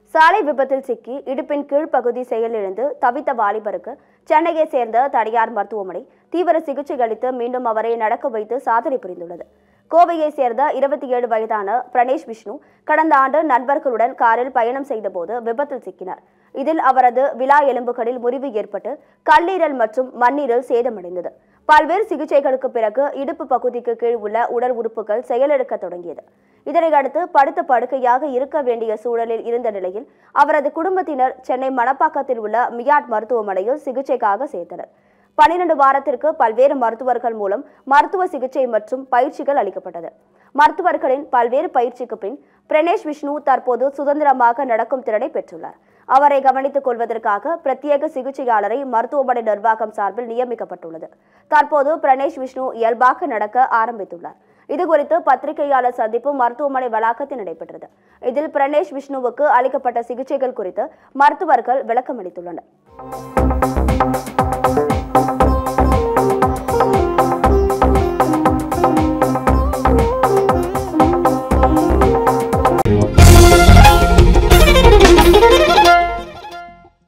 சாலை விபத்தில் சிக்கி இடுப்பின் கீழ்ப்பகுதி செயலிழந்து தவித்த வாலிபருக்கு சென்னையை சேர்ந்த தனியார் மருத்துவமனை தீவிர சிகிச்சை அளித்து மீண்டும் அவரை நடக்க வைத்து சாதனை புரிந்துள்ளது கோவையை சேர்ந்த இருபத்தி ஏழு வயதான பிரணேஷ் விஷ்ணு கடந்த ஆண்டு நண்பர்களுடன் காரில் பயணம் செய்தபோது விபத்தில் சிக்கினார் இதில் அவரது விலா எலும்புகளில் முறிவு ஏற்பட்டு கல்லீரல் மற்றும் மண்ணீரல் சேதமடைந்தது பல்வேறு சிகிச்சைகளுக்கு பிறகு இடுப்பு பகுதிக்கு கீழ் உள்ள உடல் உறுப்புகள் செயலிழக்க தொடங்கியது இதனை அடுத்து படுத்த படுக்கையாக இருக்க வேண்டிய சூழலில் இருந்த நிலையில் அவரது குடும்பத்தினர் சென்னை மணப்பாக்கத்தில் உள்ள மியாட் மருத்துவமனையில் சிகிச்சைக்காக சேர்த்தனர் பன்னிரண்டு வாரத்திற்கு பல்வேறு மருத்துவர்கள் மூலம் மருத்துவ சிகிச்சை மற்றும் பயிற்சிகள் அளிக்கப்பட்டது மருத்துவர்களின் பல்வேறு பயிற்சிக்கு பின் பிரணேஷ் விஷ்ணு தற்போது சுதந்திரமாக நடக்கும் திறனை பெற்றுள்ளார் அவரை கவனித்துக் கொள்வதற்காக பிரத்யேக சிகிச்சையாளரை மருத்துவமனை நிர்வாகம் சார்பில் நியமிக்கப்பட்டுள்ளது தற்போது பிரணேஷ் விஷ்ணு இயல்பாக நடக்க ஆரம்பித்துள்ளார் இதுகுறித்து பத்திரிகையாளர் சந்திப்பு மருத்துவமனை வளாகத்தில் நடைபெற்றது இதில் பிரணேஷ் விஷ்ணுவுக்கு அளிக்கப்பட்ட சிகிச்சைகள் குறித்து மருத்துவர்கள் விளக்கம் அளித்துள்ளனர்